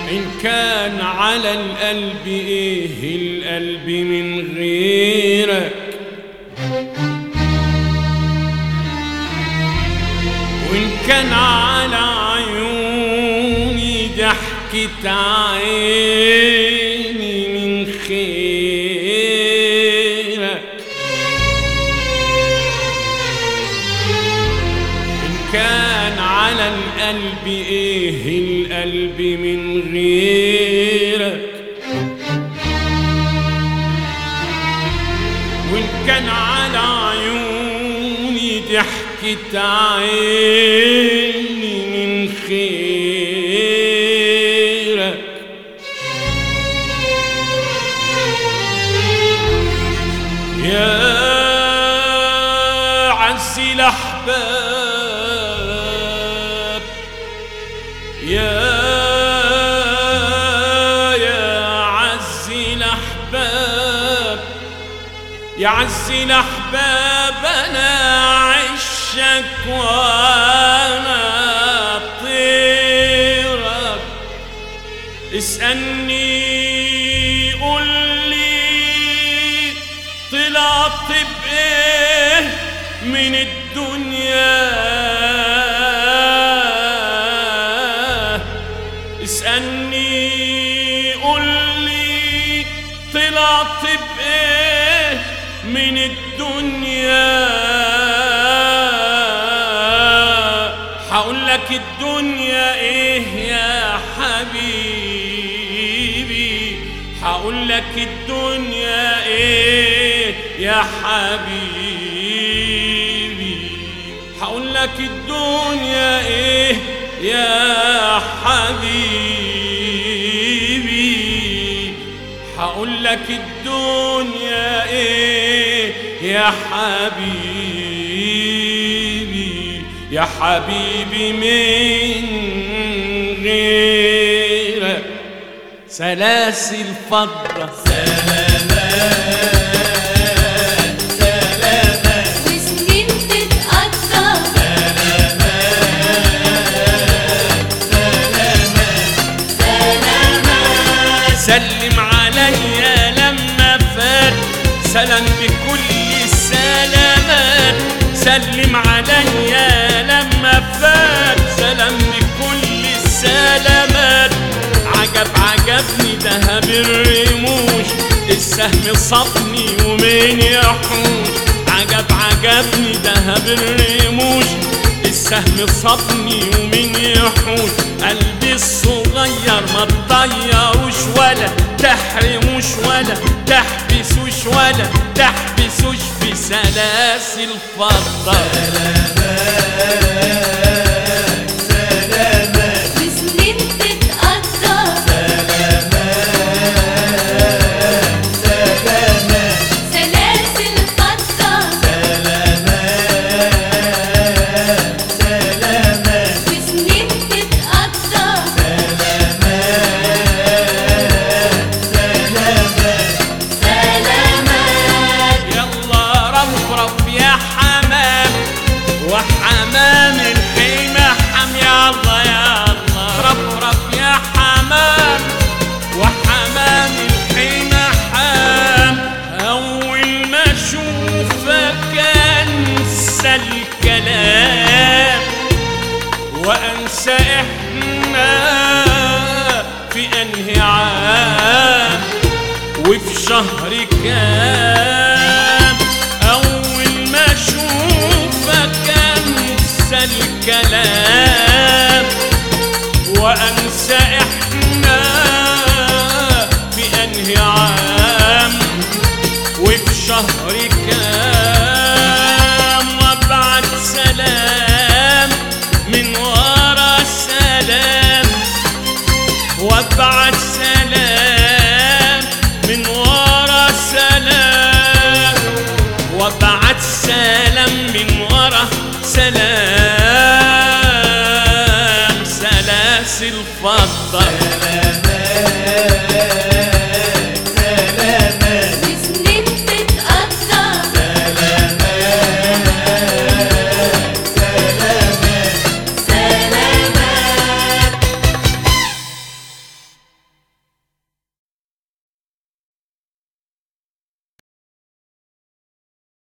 إن كان على القلب إيه القلب من غيرك وإن كان على عيوني ضحكة عيني من خيرك إن كان على القلب إيه القلب من غيرك وإن كان على عيوني ضحكة عيني من خيرك يا عز الأحباب يا يا عز الأحباب يا عز الأحباب أنا عشك وأنا طيرك اسألني قول لي طلعت بإيه من الدنيا اسألني قول لي طلعت بإيه من الدنيا حقول لك الدنيا ايه يا حبيبي حقول لك الدنيا ايه يا حبيبي حقول لك الدنيا ايه يا حبيبي حقول لك الدنيا ايه يا حبيبي يا حبيبي من غيرك سلاسل فضة وسنين تتقطع سلم عليا لما فات سلام بكل السلامات سلم عليا لما فات سلام بكل السلامات عجب عجبني دهب الرموش السهم صابني ومين يحوش عجب عجبني دهب الرموش السهم صابني ومين يحوش قلبي الصغير ما تضيعوش ولا تحرموش ولا تحبسوش ولا تحبسوش في سلاسل فضة وسنين تتقطع سلاسل قطع وسنين تتقطع سلامات يلا رفرف يا حمام وحمام الخيمة حم يا الله يا الله رفرف يا حمام وحمام الخيمة حام أول ما أشوفك أنسى الكلام وأنسى إحنا في أنهي عام وفي شهر كام أول ما أشوفك أنسى الكلام وأنسى إحنا في أنهي عام وفي شهر كام وابعت سلام من ورا سلام وابعت سلام من ورا سلام وابعت سلام من ورا سلام سلاسل فضة